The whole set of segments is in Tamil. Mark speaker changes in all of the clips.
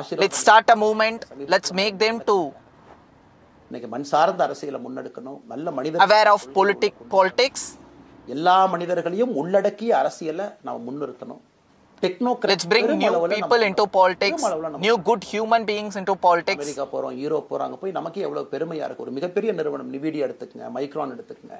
Speaker 1: ஆசீர்வாதம்
Speaker 2: Let's start a movement. Let's make them to
Speaker 1: இன்னைக்கு மண் சார்ந்த அரசியலை முன்னெடுக்கணும் நல்ல மனிதர்
Speaker 2: aware of politic politics.
Speaker 1: எல்லா மனிதர்களையும் உள்ளடக்கிய அரசியலை நாம் முன்னிறுத்தணும் techno
Speaker 2: Let's bring new people into politics, new good human beings into politics.
Speaker 1: America போறோம் யூரோப் போறோம் அங்க போய் நமக்கே எவ்வளவு பெருமையா இருக்கு ஒரு மிகப்பெரிய நிறுவனம் நிவிடியா எடுத்துக்கங்க மைக்ரான் எடுத்துக்கங்க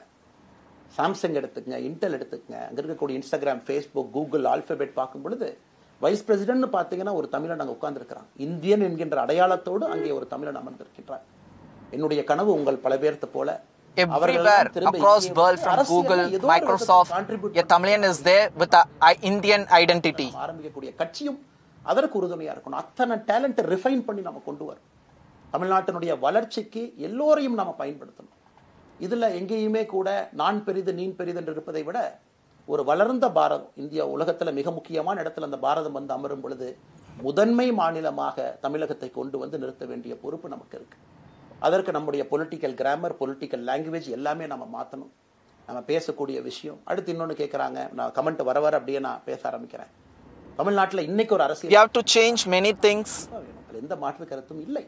Speaker 1: சாம்சங் எடுத்துக்கங்க இன்டெல் எடுத்துக்கங்க அங்க இருக்கக்கூடிய இன்ஸ்டாகிராம் ஃபேஸ்புக் கூகுள் ஆல்பபெட் பார்க்கும் பொழுது வைஸ் பிரசிடென்ட்னு பார்த்தீங்கன்னா ஒரு தமிழன் அங்கே உட்கார்ந்துருக்கிறான் இந்தியன் என்கின்ற அடையாளத்தோடு அங்கே ஒரு தமிழன் அமர்ந்திருக்கின்றான் என்னுடைய கனவு உங்கள் பல பேர்த்த போல
Speaker 2: Everywhere
Speaker 1: அவர்களெல்லாம் திரும்ப
Speaker 2: across
Speaker 1: இந்திய
Speaker 2: world from
Speaker 1: அரசியல்ல
Speaker 2: Google,
Speaker 1: ஏதோ ஒரு
Speaker 2: Microsoft,
Speaker 1: விதத்துல contribute
Speaker 2: a Tamilian is there with a I- Indian identity.
Speaker 1: நாம் ஆரம்பிக்கக்கூடிய கட்சியும் அதற்கு உறுதுணையா இருக்கணும் அத்தனை டேலண்ட்டை ரிஃபைன் பண்ணி நம்ம கொண்டு வரோம் தமிழ்நாட்டினுடைய வளர்ச்சிக்கு எல்லோரையும் நாம பயன்படுத்தணும் இதுல எங்கேயுமே கூட நான் பெரிது நீன் பெரிது என்று இருப்பதை விட ஒரு வளர்ந்த பாரதம் இந்தியா உலகத்துல மிக முக்கியமான இடத்துல அந்த பாரதம் வந்து அமரும் பொழுது முதன்மை மாநிலமாக தமிழகத்தை கொண்டு வந்து நிறுத்த வேண்டிய பொறுப்பு நமக்கு இருக்கு அதற்கு நம்முடைய பொலிட்டிக்கல் கிராமர் பொலிட்டிக்கல் லாங்குவேஜ் எல்லாமே நம்ம மாற்றணும் நம்ம பேசக்கூடிய விஷயம் அடுத்து இன்னொன்று கேட்குறாங்க நான் கமெண்ட் வர வர அப்படியே நான் பேச ஆரம்பிக்கிறேன் தமிழ்நாட்டில் இன்னைக்கு ஒரு
Speaker 2: We
Speaker 1: அரசியல்
Speaker 2: have to change many things.
Speaker 1: வேணும். அதுல எந்த மாற்று கருத்தும் இல்லை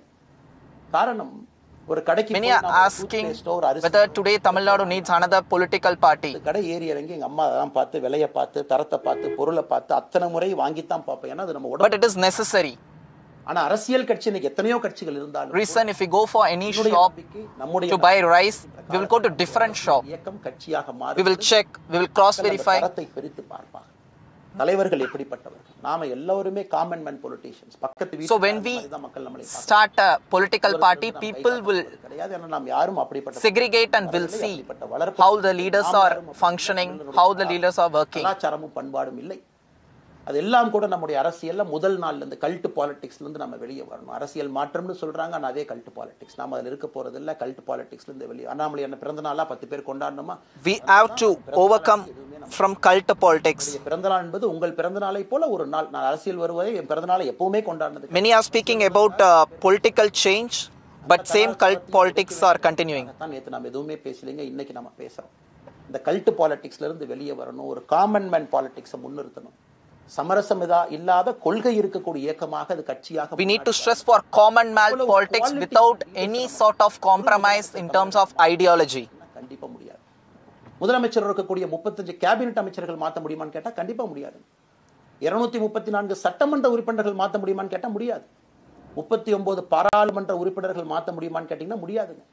Speaker 1: காரணம் ஒரு கடைக்கு
Speaker 2: Many
Speaker 1: போய்
Speaker 2: are
Speaker 1: நாம ஒரு
Speaker 2: asking
Speaker 1: toothpaste ஓ, ஒரு அரிசி
Speaker 2: whether today Tamil Nadu needs another political party.
Speaker 1: இந்த கடை ஏறி இறங்கி எங்க அம்மா அதெல்லாம் பார்த்து விலையை பார்த்து தரத்தை பார்த்து பொருளை பார்த்து அத்தனை முறை வாங்கித்தான் பார்ப்பேன் ஏன்னா அது நம்ம உடம்பு
Speaker 2: But it is necessary.
Speaker 1: ஆனா அரசியல் கட்சி இன்னைக்கு எத்தனையோ கட்சிகள் இருந்தாலும்
Speaker 2: Reason if we go for any
Speaker 1: என்னுடைய
Speaker 2: shop
Speaker 1: நம்பிக்கை, நம்முடைய
Speaker 2: to buy rice, we will go to different shop.
Speaker 1: இயக்கம் கட்சியாக
Speaker 2: We
Speaker 1: மாறி
Speaker 2: will check, we will cross
Speaker 1: மக்கள் அந்த
Speaker 2: verify.
Speaker 1: தரத்தை பிரித்து பார்ப்பாங்க தலைவர்கள் எப்படிப்பட்டவர்கள் நாம எல்லாருமே காமன் மேன் பொலிட்டீஷியன்ஸ் பக்கத்து
Speaker 2: So when we
Speaker 1: தான் மக்கள் நம்மளை பார்ப்பாங்க.
Speaker 2: start a political party,
Speaker 1: நாம்
Speaker 2: people
Speaker 1: கை
Speaker 2: will
Speaker 1: காட்டுவது கிடையாது ஏன்னா நாம் யாரும் அப்படிப்பட்ட
Speaker 2: segregate and will see
Speaker 1: அப்படிப்பட்ட வளர்ப்பு
Speaker 2: how the leaders
Speaker 1: நாம்
Speaker 2: are
Speaker 1: யாரும் அப்படிப்பட்ட
Speaker 2: functioning,
Speaker 1: தமிழர்களுடைய
Speaker 2: how the leaders are working.
Speaker 1: கலாச்சாரமும் பண்பாடும் இல்லை அது எல்லாம் கூட நம்முடைய அரசியல்ல முதல் நாள்ல இருந்து கல்ட் பாலிடிக்ஸ்ல இருந்து நம்ம வெளியே வரணும் அரசியல் மாற்றம்னு சொல்றாங்க ஆனா அதே கல்ட் பாலிடிக்ஸ் நாம அதுல இருக்க போறது இல்ல கல்ட் பாலிடிக்ஸ்ல இருந்து வெளியே அண்ணாமலை என்ன பிறந்த நாளா பத்து பேர் கொண்டாடணுமா
Speaker 2: We have to overcome from cult politics.
Speaker 1: என்னுடைய பிறந்த நாள் என்பது உங்கள் பிறந்த நாளை போல ஒரு நாள் நான் அரசியல் வருவதை என் பிறந்த நாளை எப்பவுமே கொண்டாடினது
Speaker 2: Many are speaking about uh, political change, but same cult politics are continuing.
Speaker 1: தான் நேத்து நம்ம எதுவுமே பேசலைங்க இன்னைக்கு நம்ம பேசுறோம் இந்த கல்ட் பாலிடிக்ஸ்ல இருந்து வெளியே வரணும் ஒரு காமன் மேன் பாலிடிக்ஸை முன்னிறுத்தணும் சமரசம் இதா இல்லாத கொள்கை இருக்கக்கூடிய இயக்கமாக அது கட்சியாக
Speaker 2: We need to stress for common man politics without any sort of compromise in terms of ideology.
Speaker 1: கண்டிப்பா முடியாது முதலமைச்சர் இருக்கக்கூடிய முப்பத்தஞ்சு கேபினெட் அமைச்சர்கள் மாத்த முடியுமான்னு கேட்டா கண்டிப்பா முடியாது இருநூத்தி முப்பத்தி நான்கு சட்டமன்ற உறுப்பினர்கள் மாத்த முடியுமான்னு கேட்டா முடியாது முப்பத்தி ஒன்பது பாராளுமன்ற உறுப்பினர்கள் மாத்த முடியுமான்னு கேட்டீங்கன்னா முடியாதுங்க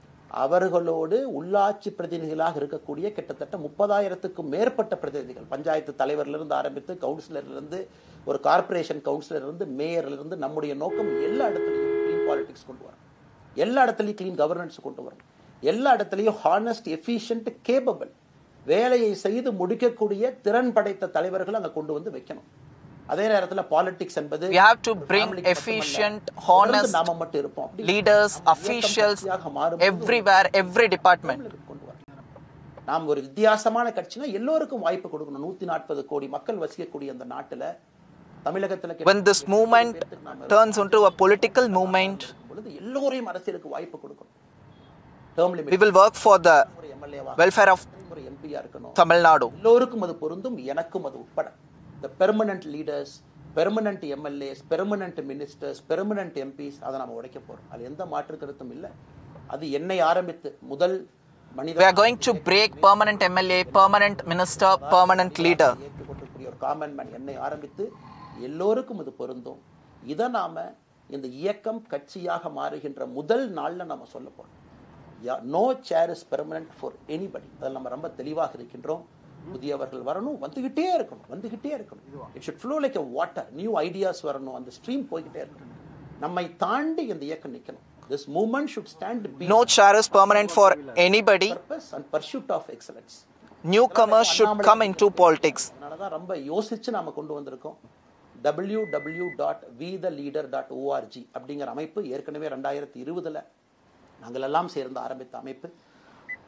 Speaker 1: அவர்களோடு உள்ளாட்சி பிரதிநிதிகளாக இருக்கக்கூடிய கிட்டத்தட்ட முப்பதாயிரத்துக்கும் மேற்பட்ட பிரதிநிதிகள் பஞ்சாயத்து தலைவர்ல இருந்து ஆரம்பித்து கவுன்சிலர்ல இருந்து ஒரு கார்ப்பரேஷன் கவுன்சிலர் இருந்து மேயர்ல இருந்து நம்முடைய நோக்கம் எல்லா இடத்துலையும் க்ளீன் பாலிடிக்ஸ் கொண்டு வரணும் எல்லா இடத்துலையும் க்ளீன் கவர்னன்ஸ் கொண்டு வரணும் எல்லா இடத்துலையும் ஹானஸ்ட் எஃபிஷியன்ட் கேபபிள் வேலையை செய்து முடிக்கக்கூடிய திறன் படைத்த தலைவர்கள் அங்க கொண்டு வந்து வைக்கணும் அதே நேரத்துல பாலிடிக்ஸ் என்பது
Speaker 2: We have to bring
Speaker 1: family க்கு மட்டுமல்ல.
Speaker 2: efficient,
Speaker 1: தொடர்ந்து
Speaker 2: honest
Speaker 1: நாம மட்டும் இருப்போம் அப்படி
Speaker 2: leaders,
Speaker 1: நாம் இயக்கம்
Speaker 2: officials,
Speaker 1: கட்சியாக மாறும்போது
Speaker 2: everywhere, every department.
Speaker 1: தமிழருக்கு கொண்டு வரணும். நாம் ஒரு வித்தியாசமான கட்சினா எல்லோருக்கும் வாய்ப்பு கொடுக்கணும் நூத்தி நாற்பது கோடி மக்கள் வசிக்கக்கூடிய அந்த நாட்டுல தமிழகத்துல
Speaker 2: When this movement turns into a political movement,
Speaker 1: பொழுது எல்லோரையும் அரசியலுக்கு வாய்ப்பு கொடுக்கணும் term
Speaker 2: we
Speaker 1: limit
Speaker 2: will work for the
Speaker 1: ஒரு எம்எல்ஏவா
Speaker 2: welfare of
Speaker 1: ஒரு எம்பியா இருக்கணும்
Speaker 2: Tamil Nadu.
Speaker 1: எல்லோருக்கும் அது பொருந்தும் எனக்கும் அது உட்பட இந்த permanent leaders permanent MLAs permanent ministers permanent MPs அதை நம்ம உடைக்க போறோம் அது எந்த மாற்று கருத்தும் இல்லை அது என்னை ஆரம்பித்து முதல் மனித
Speaker 2: We are going to break permanent MLA, permanent minister, permanent leader.
Speaker 1: ஏற்றுக்கொள்ளக்கூடிய ஒரு காமன் மேன் என்னை ஆரம்பித்து எல்லோருக்கும் இது பொருந்தும் இதை நாம இந்த இயக்கம் கட்சியாக மாறுகின்ற முதல் நாள்ல நம்ம சொல்ல போறோம் no chair is permanent for anybody அதில் நம்ம ரொம்ப தெளிவாக இருக்கின்றோம் புதியவர்கள் வரணும் வந்துகிட்டே இருக்கணும் வந்துகிட்டே இருக்கணும் it should flow like water new ideas வரணும் அந்த ஸ்ட்ரீம் போய்கிட்டே இருக்கணும் நம்மை தாண்டி இந்த இயக்கம் நிற்கணும் this moment should stand be
Speaker 2: No chair is permanent for anybody.
Speaker 1: Purpose and pursuit of excellence
Speaker 2: Newcomers should come into politics.
Speaker 1: அதனால தான் ரொம்ப யோசிச்சு நாம கொண்டு வந்திருக்கோம் W W dot we the leader dot ORG அப்படிங்கிற அமைப்பு ஏற்கனவே ரெண்டாயிரத்தி இருபதுல நாங்கள் எல்லாம் சேர்ந்து ஆரம்பித்த அமைப்பு